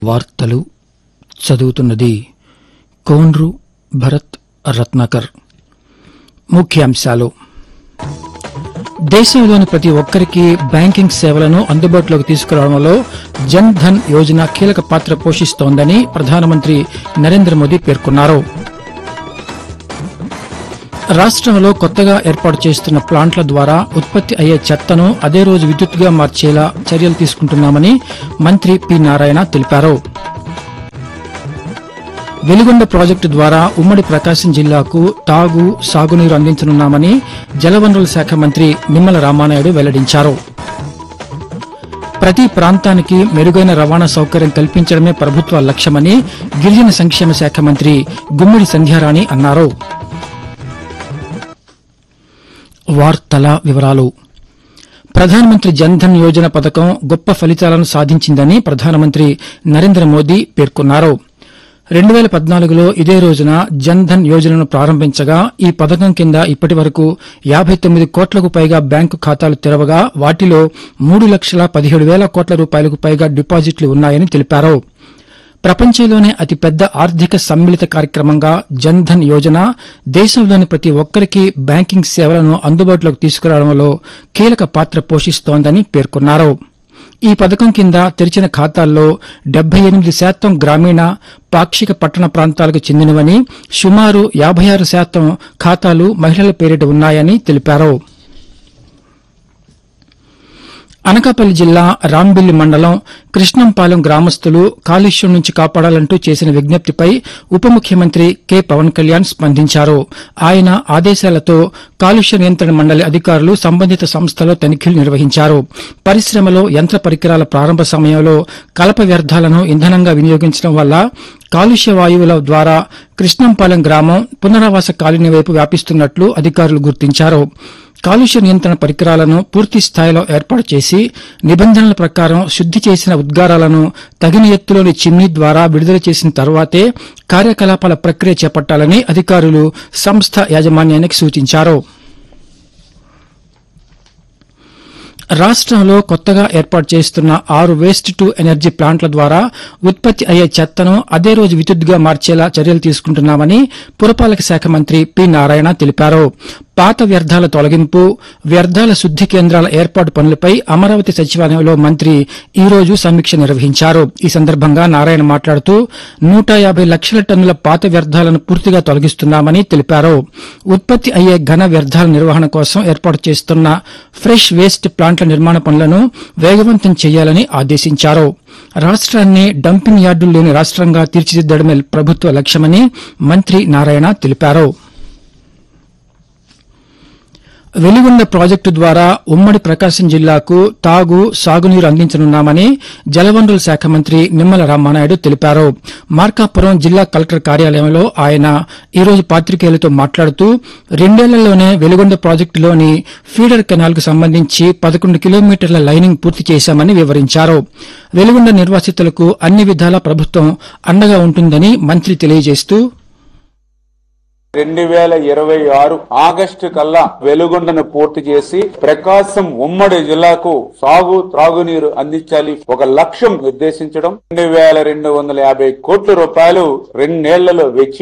వార్తలు చదువుతున్నది కోన్రు భరత్ రత్నాకర్ ముఖ్యాంశాలు దేశంలోని ప్రతి ఒక్కరికి బ్యాంకింగ్ సేవలను అందుబాటులోకి తీసుకురావడంలో జన్ ధన్ యోజన కీలక పాత్ర పోషిస్తోందని ప్రధానమంత్రి నరేంద్ర మోదీ పేర్కొన్నారు రాష్ట్రంలో కొత్తగా ఏర్పాటు చేస్తున్న ప్లాంట్ల ద్వారా ఉత్పత్తి అయ్యే చెత్తను అదే రోజు విద్యుత్తుగా మార్చేలా చర్యలు తీసుకుంటున్నామని మంత్రి పి నారాయణ తెలిపారు వెలిగొండ ప్రాజెక్టు ద్వారా ఉమ్మడి ప్రకాశం జిల్లాకు తాగు సాగునీరు అందించనున్నామని జలవనరుల శాఖ మంత్రి నిమ్మల రామానాయుడు వెల్లడించారు ప్రతి ప్రాంతానికి మెరుగైన రవాణా సౌకర్యం కల్పించడమే ప్రభుత్వ లక్ష్యమని గిరిజన సంక్షేమ శాఖ మంత్రి గుమ్మిడి సంధ్యారాణి అన్నారు వార్తల వివరాలు ప్రధానమంత్రి జన్ధన్ యోజన పథకం గొప్ప ఫలితాలను సాధించిందని ప్రధానమంత్రి నరేంద్ర మోదీ పేర్కొన్నారు రెండు వేల పద్నాలుగులో ఇదే రోజున జన్ధన్ యోజనను ప్రారంభించగా ఈ పథకం కింద ఇప్పటి వరకు యాబై తొమ్మిది కోట్లకు పైగా బ్యాంకు ఖాతాలు తెరవగా వాటిలో మూడు లక్షల పదిహేడు వేల కోట్ల రూపాయలకు పైగా డిపాజిట్లు ఉన్నాయని తెలిపారు ప్రపంచంలోనే అతిపెద్ద ఆర్థిక సమ్మిళిత కార్యక్రమంగా జన్ధన్ యోజన దేశంలోని ప్రతి ఒక్కరికి బ్యాంకింగ్ సేవలను అందుబాటులోకి తీసుకురావడంలో కీలక పాత్ర పోషిస్తోందని పేర్కొన్నారు ఈ పథకం కింద తెరిచిన ఖాతాల్లో డెబ్బై ఎనిమిది శాతం గ్రామీణ పాక్షిక పట్టణ ప్రాంతాలకు చెందినవని సుమారు యాబై ఆరు శాతం ఖాతాలు మహిళల పేరిట ఉన్నాయని తెలిపారు అనకాపల్లి జిల్లా రాంబిల్లి మండలం కృష్ణంపాలెం గ్రామస్తులు కాలుష్యం నుంచి కాపాడాలంటూ చేసిన విజ్ఞప్తిపై ఉప ముఖ్యమంత్రి కె పవన్ కళ్యాణ్ స్పందించారు ఆయన ఆదేశాలతో కాలుష్య నియంత్రణ మండలి అధికారులు సంబంధిత సంస్థలో తనిఖీలు నిర్వహించారు పరిశ్రమలో యంత్ర పరికరాల ప్రారంభ సమయంలో కలప వ్యర్థాలను ఇంధనంగా వినియోగించడం వల్ల కాలుష్య వాయువుల ద్వారా కృష్ణంపాలెం గ్రామం పునరావాస కాలనీ వైపు వ్యాపిస్తున్నట్లు అధికారులు గుర్తించారు కాలుష్య నియంత్రణ పరికరాలను పూర్తి స్థాయిలో ఏర్పాటు చేసి నిబంధనల ప్రకారం శుద్ది చేసిన ఉద్గారాలను తగిన ఎత్తులోని చిమ్నీ ద్వారా విడుదల చేసిన తర్వాతే కార్యకలాపాల ప్రక్రియ చేపట్టాలని అధికారులు సంస్థ యాజమాన్యానికి సూచించారు రాష్ట్రంలో కొత్తగా ఏర్పాటు చేస్తున్న ఆరు వేస్ట్ టు ఎనర్జీ ప్లాంట్ల ద్వారా ఉత్పత్తి అయ్యే చెత్తను అదే రోజు విద్యుత్తుగా మార్చేలా చర్యలు తీసుకుంటున్నామని పురపాలక శాఖ మంత్రి పి నారాయణ తెలిపారు పాత వ్యర్థాల తొలగింపు వ్యర్థాల శుద్ది కేంద్రాల ఏర్పాటు పనులపై అమరావతి సచివాలయంలో మంత్రి ఈ రోజు సమీక్ష నిర్వహించారు ఈ సందర్భంగా నారాయణ మాట్లాడుతూ నూట యాబై లక్షల టన్నుల పాత వ్యర్థాలను పూర్తిగా తొలగిస్తున్నామని తెలిపారు ఉత్పత్తి అయ్యే ఘన వ్యర్థాల నిర్వహణ కోసం ఏర్పాటు చేస్తున్న ఫ్రెష్ వేస్ట్ ప్లాంట్ల నిర్మాణ పనులను వేగవంతం చేయాలని ఆదేశించారు రాష్ట్రాన్ని డంపింగ్ యార్డులు లేని రాష్ట్రంగా తీర్చిదిద్దడమే ప్రభుత్వ లక్ష్యమని మంత్రి నారాయణ తెలిపారు వెలిగొండ ప్రాజెక్టు ద్వారా ఉమ్మడి ప్రకాశం జిల్లాకు తాగు సాగునీరు అందించనున్నామని జలవనరుల శాఖ మంత్రి నిమ్మల రామానాయుడు తెలిపారు మార్కాపురం జిల్లా కలెక్టర్ కార్యాలయంలో ఆయన ఈ రోజు పాత్రికేయులతో మాట్లాడుతూ రెండేళ్లలోనే వెలిగొండ ప్రాజెక్టులోని ఫీడర్ కెనాల్ కు సంబంధించి పదకొండు కిలోమీటర్ల లైనింగ్ పూర్తి చేశామని వివరించారు వెలిగొండ నిర్వాసితులకు అన్ని విధాలా ప్రభుత్వం అండగా ఉంటుందని మంత్రి తెలియజేస్తూ రెండు వేల ఇరవై ఆరు ఆగస్టు కల్లా వెలుగొండను పూర్తి చేసి ప్రకాశం ఉమ్మడి జిల్లాకు సాగు త్రాగునీరు అందించాలి ఒక లక్ష్యం నిర్దేశించడం రెండు వేల రెండు వందల యాభై కోట్ల రూపాయలు రెండేళ్లలో వెచ్చి